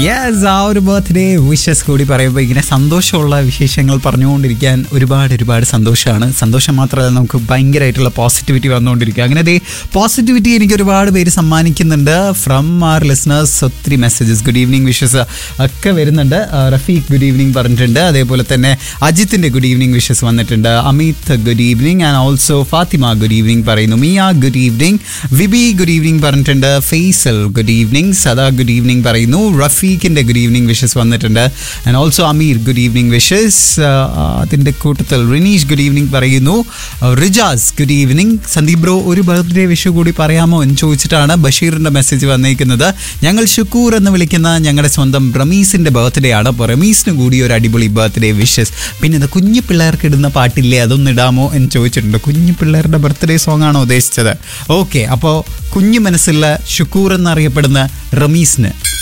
yes ആ ഒരു birthday wishes കൂടി പറയുമ്പോൾ ഇങ്ങനെ സന്തോഷമുള്ള വിശേഷങ്ങൾ പറഞ്ഞുകൊണ്ടിരിക്കാൻ ഒരുപാട് ഒരുപാട് സന്തോഷമാണ് സന്തോഷം മാത്രമല്ല നമുക്ക് ഭയങ്കരമായിട്ടുള്ള പോസിറ്റിവിറ്റി വന്നുകൊണ്ടിരിക്കുക അങ്ങനെ ദേ പോസിറ്റിവിറ്റി എനിക്ക് ഒരുപാട് പേര് സമ്മാനിക്കുന്നുണ്ട് ഫ്രം ആർ ലിസണേഴ്സ് ഒത്തിരി മെസ്സേജസ് ഗുഡ് ഈവനിങ് വിഷസ് ഒക്കെ വരുന്നുണ്ട് ആ, റഫീഖ് ഗുഡ് ഈവനിങ് പറഞ്ഞിട്ടുണ്ട് അതേപോലെ തന്നെ അജിത്തിൻ്റെ ഗുഡ് ഈവനിങ് വിഷസ് വന്നിട്ടുണ്ട് Amit good evening and also Fathima good evening പറയുന്നു Mia good evening Vibi good evening പറഞ്ഞിട്ടുണ്ട് Faisal good evening Sada good evening പറയുന്നു റഫീഖിൻ്റെ ഗുഡ് ഈവനിങ് വിഷസ് വന്നിട്ടുണ്ട് and also Ameer good evening wishes അതിൻ്റെ കൂട്ടത്തിൽ റിനീഷ് ഗുഡ് ഈവനിങ് പറയുന്നു Rijas good evening Sandeep bro ഒരു ബർത്ത്ഡേ വിഷു കൂടി പറയാമോ എന്ന് ചോദിച്ചിട്ടാണ് ബഷീറിൻ്റെ മെസ്സേജ് വന്നിരിക്കുന്നത് ഞങ്ങൾ ഷുക്കൂർ എന്ന് വിളിക്കുന്ന ഞങ്ങളുടെ സ്വന്തം റമീസിൻ്റെ ബർത്ത്ഡേ ആണ് അപ്പോൾ റമീസിന് കൂടി ഒരു അടിപൊളി ബർത്ത്ഡേ വിഷസ് പിന്നെ ഇത് കുഞ്ഞു പിള്ളേർക്ക് ഇടുന്ന പാട്ടില്ലേ അതൊന്നും ഇടാമോ എന്ന് ചോദിച്ചിട്ടുണ്ട് കുഞ്ഞു പിള്ളേരുടെ ബർത്ത്ഡേ സോങ് ആണോ ഉദ്ദേശിച്ചത് ഓക്കെ അപ്പോൾ കുഞ്ഞു മനസ്സുള്ള ഷുക്കൂർ എന്നറിയപ്പെടുന്ന റമീസിന്